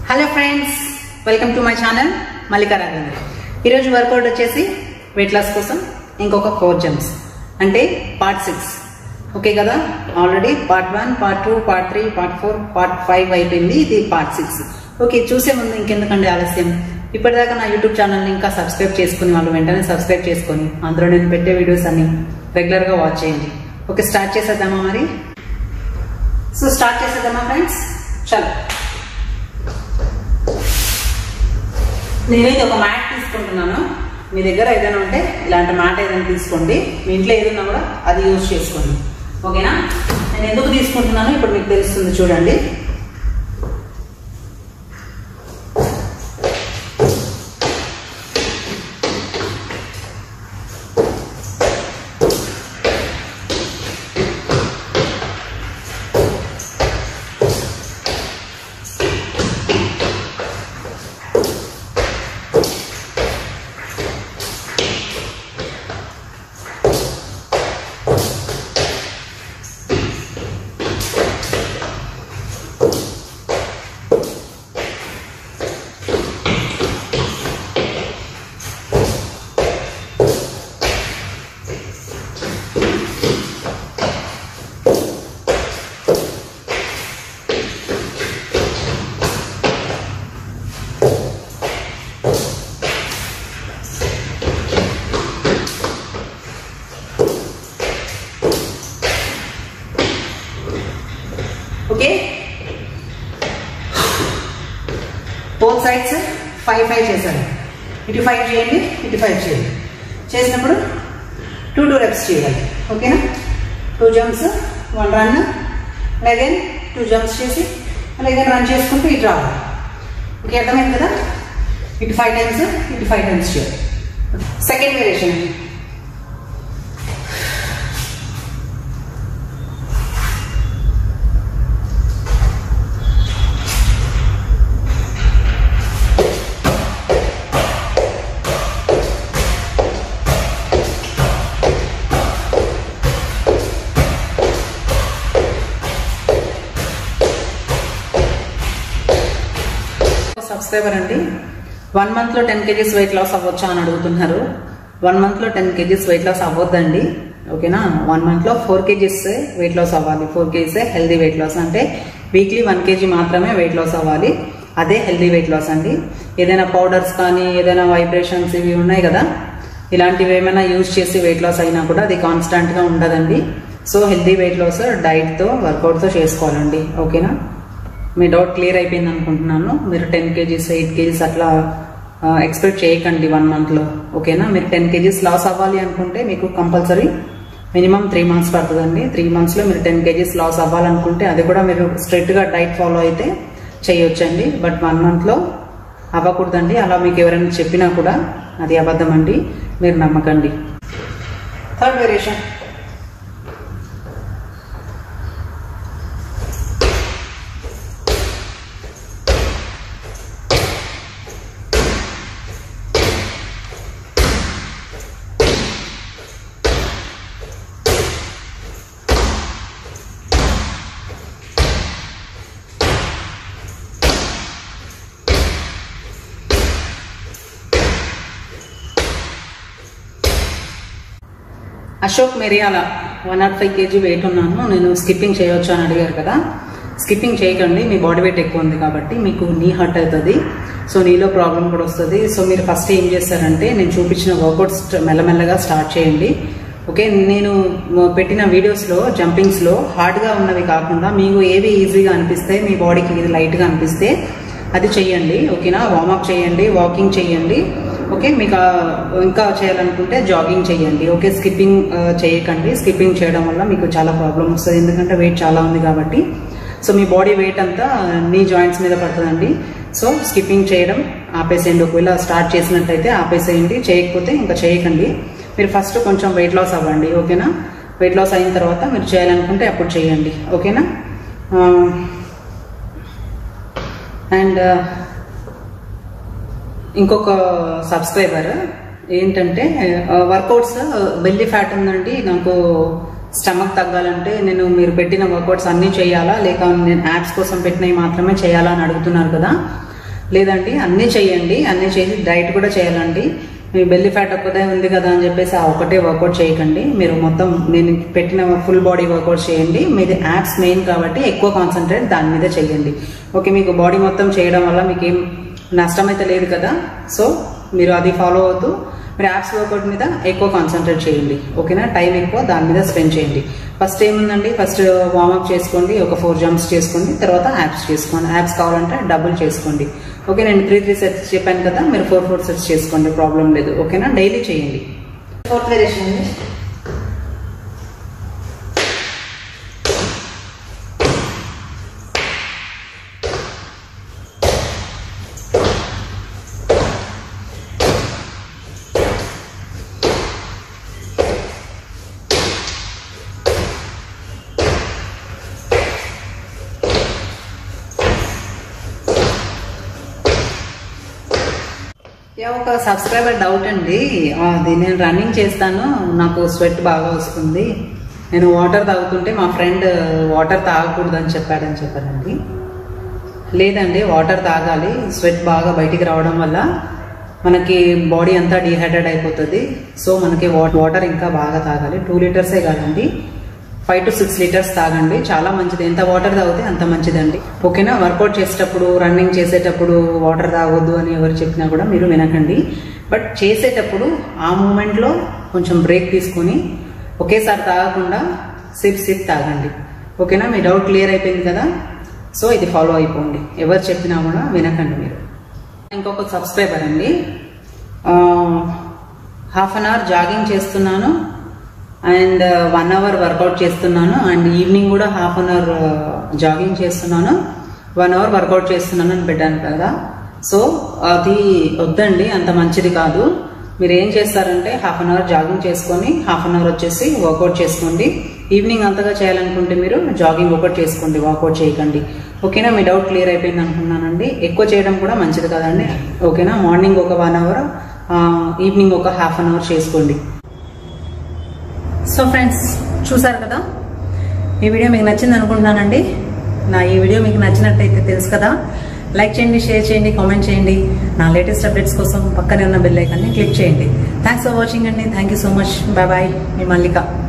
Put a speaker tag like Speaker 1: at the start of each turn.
Speaker 1: hello friends welcome to my channel Mallika Raghavendra ఈరోజు workout వచ్చేసి weight loss కోసం ఇంకొక ఫోర్ జంప్స్ అంటే పార్ట్ సిక్స్ ఓకే కదా already part one part two part three part four part five అయిపోయింది ఇది part six okay చూసే ముందు ఇంకెందుకండి ఆలస్యం ఇప్పటిదాకా నా యూట్యూబ్ ఛానల్ని ఇంకా సబ్స్క్రైబ్ చేసుకుని వాళ్ళు వెంటనే సబ్స్క్రైబ్ చేసుకొని అందులో నేను పెట్టే వీడియోస్ అన్ని రెగ్యులర్గా వాచ్ చేయండి ఓకే స్టార్ట్ చేసేద్దామా మరి సో స్టార్ట్ చేసేద్దామా ఫ్రెండ్స్ చలో నేనైతే ఒక మ్యాట్ తీసుకుంటున్నాను మీ దగ్గర ఏదైనా ఉంటే ఇలాంటి మ్యాట్ ఏదైనా తీసుకోండి మీ ఇంట్లో ఏదైనా కూడా అది యూజ్ చేసుకోండి ఓకేనా నేను ఎందుకు తీసుకుంటున్నానో ఇప్పుడు మీకు తెలుస్తుంది చూడండి okay both sides five five చేశాను ఇటు ఫైవ్ చేయండి ఇటు ఫైవ్ చేయండి చేసినప్పుడు టూ టూ రెప్స్ చేయాలి ఓకేనా two jumps one run again two jumps చేసి అగైన్ రన్ చేసుకుంటూ ఇటు రావాలి ఓకే అర్థమైంది కదా ఇటు ఫైవ్ టైమ్స్ ఇటు ఫైవ్ టైమ్స్ చేయాలి సెకండ్ వేరియేషన్ సబ్స్క్రైబర్ అండి వన్ మంత్లో టెన్ కేజీస్ వెయిట్ లాస్ అవ్వచ్చా అని అడుగుతున్నారు వన్ మంత్లో టెన్ కేజీస్ వెయిట్ లాస్ అవ్వద్దండి ఓకేనా వన్ మంత్లో ఫోర్ కేజీస్ వెయిట్ లాస్ అవ్వాలి four KGs healthy weight loss అంటే వీక్లీ వన్ కేజీ మాత్రమే వెయిట్ లాస్ అవ్వాలి అదే హెల్దీ వెయిట్ లాస్ అండి ఏదైనా పౌడర్స్ కానీ ఏదైనా వైబ్రేషన్స్ ఇవి ఉన్నాయి కదా ఇలాంటివి ఏమైనా యూజ్ చేసి వెయిట్ లాస్ అయినా కూడా అది కాన్స్టెంట్గా ఉండదండి సో హెల్దీ వెయిట్ లాస్ డైట్తో వర్కౌట్తో చేసుకోవాలండి ఓకేనా మీ డౌట్ క్లియర్ అయిపోయింది అనుకుంటున్నాను మీరు టెన్ కేజీస్ ఎయిట్ కేజీస్ అట్లా ఎక్స్పెక్ట్ చేయకండి వన్ మంత్లో ఓకేనా మీరు టెన్ కేజీస్ లాస్ అవ్వాలి అనుకుంటే మీకు కంపల్సరీ మినిమం త్రీ మంత్స్ పడుతుందండి త్రీ మంత్స్లో మీరు టెన్ కేజీస్ లాస్ అవ్వాలనుకుంటే అది కూడా మీరు స్ట్రిక్ట్గా డైట్ ఫాలో అయితే చేయొచ్చండి బట్ వన్ మంత్లో అవ్వకూడదండి అలా మీకు ఎవరైనా చెప్పినా కూడా అది అబద్ధం అండి మీరు నమ్మకండి third variation Ashok Meriyala one not five KG weight ఉన్నాను నేను స్కిప్పింగ్ చేయొచ్చు అని అడిగారు కదా స్కిప్పింగ్ చేయకండి మీ బాడీ వెయిట్ ఎక్కువ ఉంది కాబట్టి మీకు నీ హర్ట్ అవుతుంది సో నీలో ప్రాబ్లం కూడా వస్తుంది సో మీరు ఫస్ట్ ఏం చేస్తారంటే నేను చూపించిన వర్కౌట్స్ మెల్లమెల్లగా స్టార్ట్ చేయండి ఓకే నేను పెట్టిన వీడియోస్లో జంపింగ్స్లో హార్డ్గా ఉన్నవి కాకుండా మీకు ఏవి ఈజీగా అనిపిస్తే మీ బాడీకి ఇది లైట్గా అనిపిస్తే అది చెయ్యండి ఓకేనా వార్మప్ చేయండి వాకింగ్ చేయండి ఓకే మీకు ఇంకా చేయాలనుకుంటే జాగింగ్ చేయండి ఓకే స్కిప్పింగ్ చేయకండి స్కిప్పింగ్ చేయడం వల్ల మీకు చాలా ప్రాబ్లం వస్తుంది ఎందుకంటే వెయిట్ చాలా ఉంది కాబట్టి సో మీ బాడీ వెయిట్ అంతా నీ జాయింట్స్ మీద పడుతుందండి సో స్కిప్పింగ్ చేయడం ఆపేసేయండి ఒకవేళ స్టార్ట్ చేసినట్టయితే ఆపేసేయండి చేయకపోతే ఇంకా చేయకండి మీరు ఫస్ట్ కొంచెం వెయిట్ లాస్ అవ్వండి ఓకేనా వెయిట్ లాస్ అయిన తర్వాత మీరు చేయాలనుకుంటే అప్పుడు చేయండి ఓకేనా అండ్ ఇంకొక సబ్స్క్రైబర్ ఏంటంటే వర్కౌట్స్ బెల్లి ఫ్యాట్ ఉందండి నాకు స్టమక్ తగ్గాలంటే నేను మీరు పెట్టిన వర్కౌట్స్ అన్నీ చేయాలా లేక నేను యాప్స్ కోసం పెట్టినవి మాత్రమే చేయాలా అని అడుగుతున్నారు కదా లేదండి అన్నీ చేయండి అన్నీ చేసి డైట్ కూడా చేయాలండి మీ బెల్లి ఫ్యాట్ ఒక్కటే ఉంది కదా అని చెప్పేసి ఆ ఒకటే వర్కౌట్ చేయకండి మీరు మొత్తం నేను పెట్టిన ఫుల్ బాడీ వర్కౌట్ చేయండి మీది యాప్స్ మెయిన్ కాబట్టి ఎక్కువ కాన్సన్ట్రేట్ దాని మీద చేయండి ఓకే మీకు బాడీ మొత్తం చేయడం వల్ల మీకు ఏం నష్టం అయితే లేదు కదా సో మీరు అది ఫాలో అవుతూ మీరు యాప్స్ వర్కౌట్ మీద ఎక్కువ కాన్సన్ట్రేట్ చేయండి ఓకేనా టైం ఎక్కువ దాని మీద స్పెండ్ చేయండి ఫస్ట్ ఏముందండి ఫస్ట్ వార్మప్ చేసుకోండి ఒక ఫోర్ జంప్స్ చేసుకోండి తర్వాత యాప్స్ చేసుకోండి యాప్స్ కావాలంటే డబుల్ చేసుకోండి ఓకే నేను త్రీ త్రీ సెట్స్ చెప్పాను కదా మీరు ఫోర్ ఫోర్ సెట్స్ చేసుకోండి ప్రాబ్లం లేదు ఓకేనా డైలీ చేయండి
Speaker 2: ఫోర్త్ వేరియేషన్ అండి
Speaker 1: యా ఒక సబ్స్క్రైబర్ డౌట్ అండి అది నేను రన్నింగ్ చేస్తాను నాకు స్వెట్ బాగా వస్తుంది నేను వాటర్ తాగుతుంటే మా ఫ్రెండ్ వాటర్ తాగకూడదని చెప్పాడని చెప్పారండి లేదండి వాటర్ తాగాలి స్వెట్ బాగా బయటికి రావడం వల్ల మనకి బాడీ అంతా డిహైడ్రేట్ అయిపోతుంది సో మనకి వాటర్ ఇంకా బాగా తాగాలి టూ లీటర్సే కాదండి ఫైవ్ టు సిక్స్ లీటర్స్ తాగండి చాలా మంచిది ఎంత వాటర్ తాగితే అంత మంచిదండి ఓకేనా వర్కౌట్ చేసేటప్పుడు రన్నింగ్ చేసేటప్పుడు వాటర్ తాగొద్దు అని ఎవరు చెప్పినా కూడా మీరు వినకండి బట్ చేసేటప్పుడు ఆ మూమెంట్లో కొంచెం బ్రేక్ తీసుకొని ఒకేసారి తాగకుండా సిప్ సిప్ తాగండి ఓకేనా మీ డౌట్ క్లియర్ అయిపోయింది కదా సో ఇది ఫాలో అయిపోండి ఎవరు చెప్పినా కూడా వినకండి మీరు ఇంకొక సబ్స్క్రైబర్ అండి హాఫ్ అన్ అవర్ జాగింగ్ చేస్తున్నాను అండ్ వన్ అవర్ వర్కౌట్ చేస్తున్నాను అండ్ ఈవినింగ్ కూడా హాఫ్ అన్ అవర్ జాగింగ్ చేస్తున్నాను వన్ అవర్ వర్కౌట్ చేస్తున్నాను అని పెట్టాను కదా సో అది వద్దండి అంత మంచిది కాదు మీరు ఏం చేస్తారంటే హాఫ్ అన్ అవర్ జాగింగ్ చేసుకొని హాఫ్ అన్ అవర్ వచ్చేసి వర్కౌట్ చేసుకోండి ఈవినింగ్ అంతగా చేయాలనుకుంటే మీరు జాగింగ్ ఒకటి చేసుకోండి వర్కౌట్ చేయకండి ఓకేనా మీ డౌట్ క్లియర్ అయిపోయింది అనుకున్నానండి ఎక్కువ చేయడం కూడా మంచిది కదండి ఓకేనా మార్నింగ్ ఒక వన్ అవర్ ఈవినింగ్ ఒక హాఫ్ అన్ అవర్ చేసుకోండి సో ఫ్రెండ్స్ చూసారు కదా ఈ వీడియో మీకు నచ్చింది అనుకుంటున్నానండి నా ఈ వీడియో మీకు నచ్చినట్టయితే తెలుసు కదా లైక్ చేయండి షేర్ చేయండి కామెంట్ చేయండి నా లేటెస్ట్ అప్డేట్స్ కోసం పక్కనే ఉన్న బెల్ ఐకాన్ని క్లిక్ చేయండి థ్యాంక్స్ ఫర్ వాచింగ్ అండి thank you so much bye bye మీ మల్లిక